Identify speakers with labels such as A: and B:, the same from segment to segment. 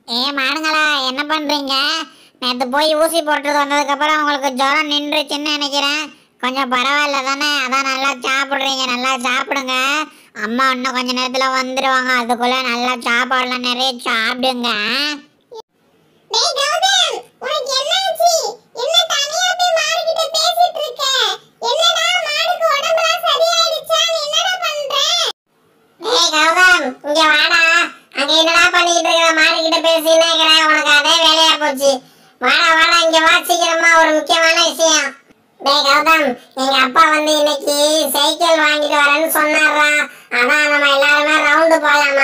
A: ஏ மாடுங்களா என்ன பண்றீங்க நேற்று போய் ஊசி போட்டு வந்ததுக்கப்புறம் உங்களுக்கு ஜுரம் நின்றுச்சுன்னு நினைக்கிறேன் கொஞ்சம் பரவாயில்ல தானே அதான் நல்லா சாப்பிட்றீங்க நல்லா சாப்பிடுங்க அம்மா இன்னும் கொஞ்ச நேரத்தில் வந்துடுவாங்க அதுக்குள்ளே நல்லா சாப்பாடுலாம் நிறைய சாப்பிடுங்க
B: டேய் கௌதம் உனக்கு என்னாச்சு என்ன தனியா போய் மாடு கிட்ட பேசிட்டு இருக்க என்னடா மாடுக்கு உடம்பெல்லாம் சரியாயிடுச்சா நீ என்னடா பண்ற
A: ஏய் கௌதம் இங்க வாடா அங்க என்னடா பண்ணிட்டு இருக்கிற மாடு கிட்ட பேசினே இருக்கிறேன் உனக்கு அதே வேலையா போச்சு வாடா வாடா இங்க வா சீக்கிரமா ஒரு முக்கியமான விஷயம் டேய் கௌதம் எங்க அப்பா வந்து இன்னைக்கு சைக்கிள் வாங்கிட்டு வரேன்னு சொன்னாரா அதான் நம்ம எல்லாருமே ரவுண்டு போலாமா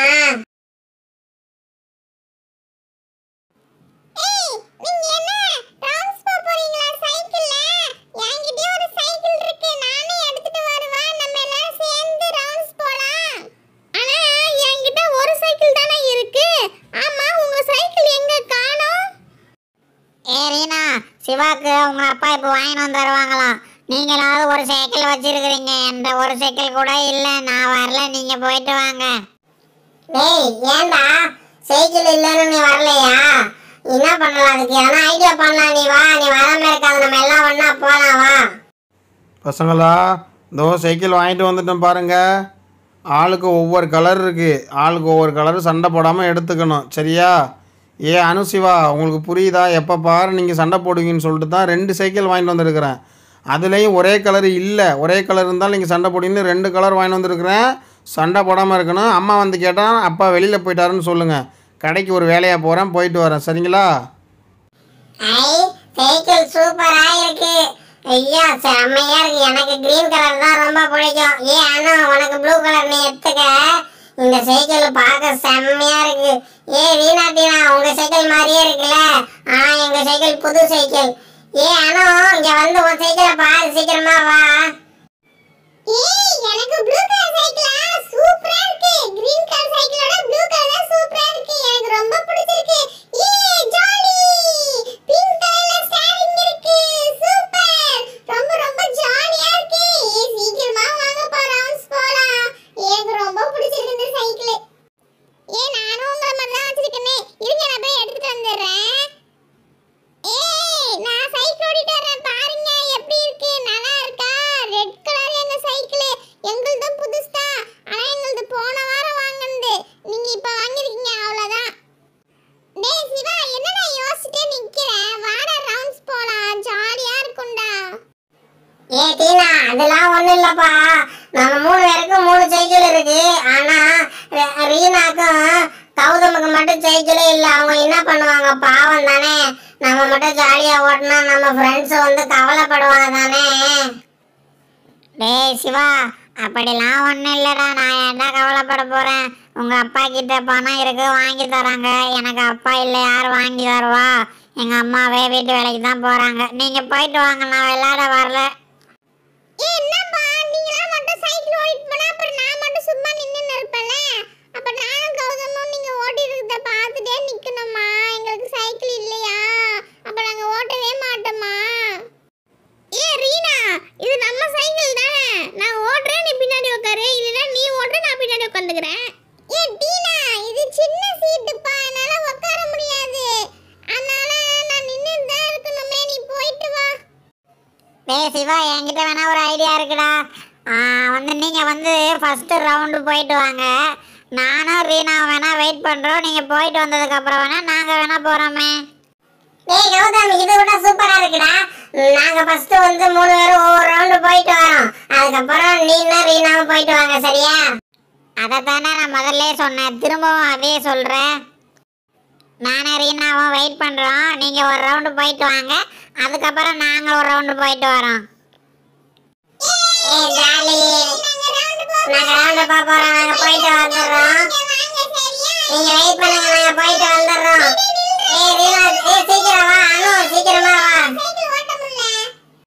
B: ஏய் நீங்க என்ன ரவுண்ட்ஸ் போக போறீங்களா சைக்கிள்ல என்கிட்டயே ஒரு சைக்கிள் இருக்கு நானே எடுத்துட்டு வருவா நம்ம எல்லாரும் சேர்ந்து ரவுண்ட்ஸ் போலாம் ஆனா என்கிட்ட ஒரு சைக்கிள் தானே இருக்கு ஆமா உங்க சைக்கிள் எங்க காணோம்
A: ஏ ரீனா சிவாக்கு உங்க அப்பா இப்போ வாங்கிட்டு வந்து தருவாங்களாம் நீங்களாவது ஒரு சைக்கிள் வச்சிருக்கிறீங்க என்ற ஒரு சைக்கிள் கூட இல்லை நான் வரல நீங்க போயிட்டு வாங்க டேய் ஏன்டா சைக்கிள் இல்லைன்னு நீ வரலையா என்ன பண்ணலாம் அதுக்கு எதனா ஐடியா பண்ணலாம் நீ வா நீ வராம இருக்காது நம்ம எல்லாம் ஒண்ணா போலாம் வா
C: பசங்களா இதோ சைக்கிள் வாங்கிட்டு வந்துட்டோம் பாருங்க ஆளுக்கு ஒவ்வொரு கலர் இருக்குது ஆளுக்கு ஒவ்வொரு கலர் சண்டை போடாமல் எடுத்துக்கணும் சரியா ஏ அனுசிவா உங்களுக்கு புரியுதா எப்போ பாரு நீங்கள் சண்டை போடுவீங்கன்னு சொல்லிட்டு தான் ரெண்டு சைக்கிள் வாங்கிட்டு வந்திருக்கிறேன் அதுலேயும் ஒரே கலர் இல்லை ஒரே கலர் இருந்தாலும் நீங்கள் சண்டை போடுவீங்கன்னு ரெண்டு கலர் வாங்கிட்டு வந்திருக்கிறேன் சண்டை போடாமல் இருக்கணும் அம்மா வந்து கேட்டால் அப்பா வெளியில் போயிட்டாருன்னு சொல்லுங்கள் கடைக்கு ஒரு வேலையாக போகிறேன் போயிட்டு வரேன் சரிங்களா
A: ஐ சைக்கிள் சூப்பரா இருக்கு ஐயா செம்மையா இருக்கு எனக்கு கிரீன் கலர் தான் ரொம்ப பிடிக்கும் ஏ அண்ணா உனக்கு ப்ளூ கலர் நீ எடுத்துக்க இந்த சைக்கிள் பார்க்க செம்மையா இருக்கு ஏ வீணா டீனா உங்க சைக்கிள் மாதிரியே இருக்குல்ல ஆனா எங்க சைக்கிள் புது சைக்கிள் ஏ அண்ணா இங்க வந்து உன் சைக்கிளை பாரு சீக்கிரமா வா
B: ஏய் எனக்கு ப்ளூ கலர் சைக்கிளா சூப்பரா இருக்கு கிரீன் கலர் சைக்கிளோட ப்ளூ கலர் தான் சூப்பரா இருக்கு எனக்கு ரொம்ப பிடிச்சிருக்கு ஏய் ஜாலி பிங்க் கலர்ல ஸ்டாரிங் இருக்கு சூப்பர் ரொம்ப ரொம்ப ஜாலியா இருக்கு ஏய் சீக்கிரமா வாங்க பா ரவுண்ட்ஸ் போலாம் எனக்கு ரொம்ப பிடிச்சிருக்கு இந்த சைக்கிள் ஏய் நானும் உங்கள மாதிரி தான் வச்சிருக்கேனே இருங்க நான் போய் எடுத்துட்டு வந்துடுறேன் ஏய் நான் சைக்கிள் ஓட்டிட்டு வரேன் பாருங்க எப்படி இருக்கு நல்லா இருக்கா ரெட் கலர் எங்க சைக்கிள் எங்களுது புதுசு தான் ஆனா எங்களுது போன வாரம் வாங்குனது நீங்க இப்ப வாங்கிருக்கீங்க அவ்வளவுதான் டேய் சிவா என்னடா யோசிச்சுட்டே நிக்கிற வாடா ரவுண்ட்ஸ் போலாம் ஜாலியா இருக்கும்டா
A: ஏ டீனா அதெல்லாம் ஒண்ணும் இல்லப்பா நம்ம மூணு பேருக்கும் மூணு சைக்கிள் இருக்கு ஆனா ர- ரீனாக்கும் கௌதமுக்கு மட்டும் சைக்கிளே இல்லை அவங்க என்ன பண்ணுவாங்க பாவம் தானே நம்ம மட்டும் ஜாலியா ஓட்டினா நம்ம ஃப்ரெண்ட்ஸ் வந்து கவலைப்படுவாங்க தானே டேய் சிவா அப்படிலாம் ஒன்றும் இல்லைடா நான் ஏன்டா கவலைப்பட போகிறேன் உங்கள் அப்பா கிட்ட பணம் இருக்கு வாங்கி தராங்க எனக்கு அப்பா இல்லை யார் வாங்கி தருவா எங்கள் அம்மாவே வீட்டு வேலைக்கு தான் போகிறாங்க நீங்கள் போயிட்டு வாங்க நான் விளையாட வரல
B: ஏய் என்னப்பா நீங்களாம் மட்டும் சைக்கிள் ஓட்டிட்டு போனா அப்புறம் நான் மட்டும் சும்மா நின்னு இருப்பேன்ல அப்ப நானும் கௌதமும் நீங்க ஓட்டி இருக்கிறத பார்த்துட்டே நிக்கணுமா எங்களுக்கு சைக்கிள் இல்லையா அப்ப நாங்க ஓட்டவே மாட்டோமா ஏ ரீனா இது நம்ம சைக்கிள் தானே நான் ஓட்டுறேன் நீ பின்னாடி உட்காரு இல்லனா நீ ஓட்டுற நான் பின்னாடி உட்காந்துக்கிறேன் ஏ டீனா இது சின்ன சீட்டுப்பா என்னால உட்கார முடியாது அதனால நான் நின்னு தான் இருக்கணுமே நீ போயிட்டு வா
A: டேய் சிவா என்கிட்ட வேணா ஒரு ஐடியா இருக்குடா ஆ, வந்து நீங்கள் வந்து ஃபஸ்ட்டு ரவுண்டு போயிட்டு வாங்க நானும் ரீனா வேணா வெயிட் பண்ணுறோம் நீங்கள் போயிட்டு வந்ததுக்கப்புறம் வேணா நாங்கள் வேணா போகிறோமே டேய் கௌதம் இது கூட சூப்பராக இருக்குடா நாங்கள் ஃபஸ்ட்டு வந்து மூணு பேரும் ஒவ்வொரு ரவுண்டு போயிட்டு வரோம் அதுக்கப்புறம் நீனும் ரீனாவும் போயிட்டு வாங்க சரியா அதை தானே நான் முதல்ல சொன்னேன் திரும்பவும் அதே சொல்கிறேன் நானும் ரீனாவும் வெயிட் பண்ணுறோம் நீங்கள் ஒரு ரவுண்டு போயிட்டு வாங்க அதுக்கப்புறம் நாங்கள் ஒரு ரவுண்டு போயிட்டு வரோம் ஏய் ஜாலி நாங்கள் ரவுண்டு போக போகிறோம் நாங்கள் போயிட்டு வந்துடுறோம் நீங்கள் வெயிட் பண்ணுங்க